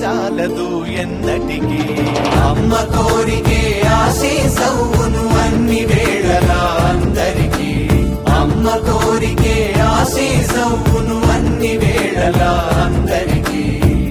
తెలియజాలదు ఎన్నటికీ అమ్మ కోరికే ఆశీసవును అన్ని వేళలా అందరికీ అమ్మ కోరికే ఆశీసవును అన్ని వేళలా అందరికీ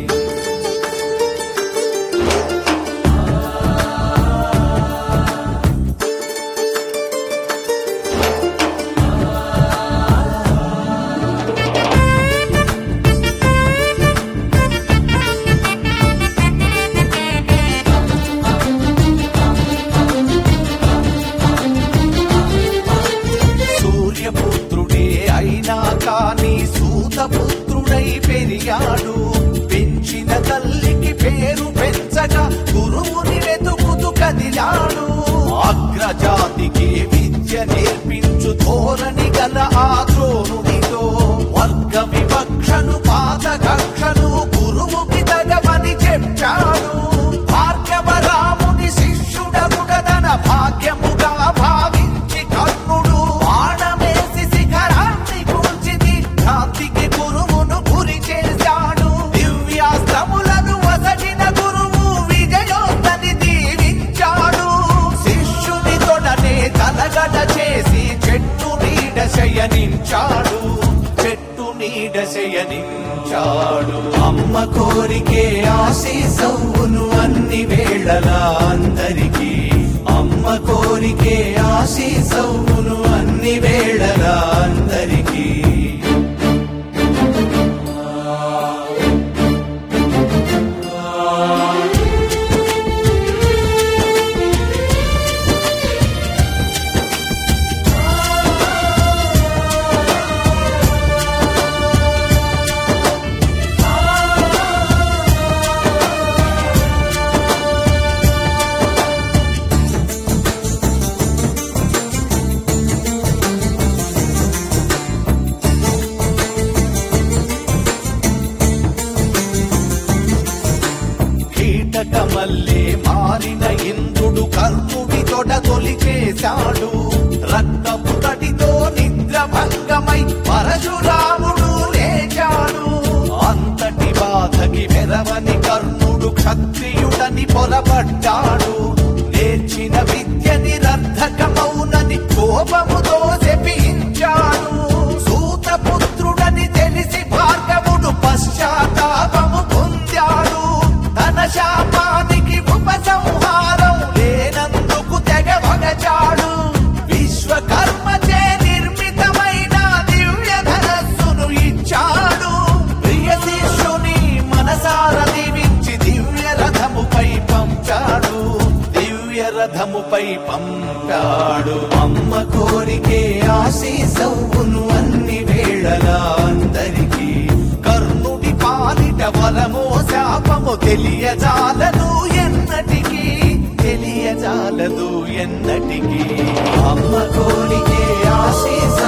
సూర్యపుత్రుడే అయినా కాని సూతపుత్రుడై పెరిగాడు పెంచిన తల్లికి పేరు పెంచగా గురువుని వెతుకుతూ కదిలాడు అగ్రజాతికి విద్య నేర్పించు ధోరణి గల ఆ ద్రోణునితో వర్గ వివక్షను పాత కక్షను గురువుకి తగమని చెప్పాడు భార్గవరాముని శిష్యుడగుడ తన భాగ్యముగా భావించి కర్ణుడు బాణమేసి శిఖరాన్ని కూల్చిది భ్రాంతికి గురువును గురి చేశాడు దివ్యాస్త్రములను వసగిన గురువు విజయోత్తని దీవించాడు శిష్యుని తొడనే తలగడ చేసి చెట్టు నీడ శయనించాడు చెట్టు నీడ శయనించాడు అమ్మ కోరికే ఆశీసవును అన్ని వేళలా అందరికీ అమ్మ కోరికే ఆశీసవును అన్ని వేళలా అందరికీ కీటకమల్లే మారిన ఇంద్రుడు కర్ణుడి తొడ తొలిచేశాడు రక్తపు తడితో నిద్రభంగమై పరశురాముడు లేచాడు అంతటి బాధకి మెరవని కర్ణుడు క్షత్రియుడని పొరపడ్డాడు నేర్చిన విద్య నిరర్ధకమౌనని కోపముతో శపించాడు సూతపుత్రుడని తెలిసి భార్గవుడు పశ్చాత్తాపము పొందాడు తన శాపానికి ఉపసంహారం లేనందుకు తెగ వగచాడు విశ్వకర్మచే నిర్మితమైన దివ్య ధనస్సును ఇచ్చాడు ప్రియ శిష్యుని మనసార దీవించి దివ్య రథముపై పంచాడు దివ్య రథముపై పంపాడు అమ్మ కోరికే ఆశీసవును అన్ని వేళలా అందరికీ కర్ణుడి పాలిట వరమో శాపము తెలియజాలదు ఎన్నటికీ తెలియజాలదు ఎన్నటికీ అమ్మ కోరికే ఆశీస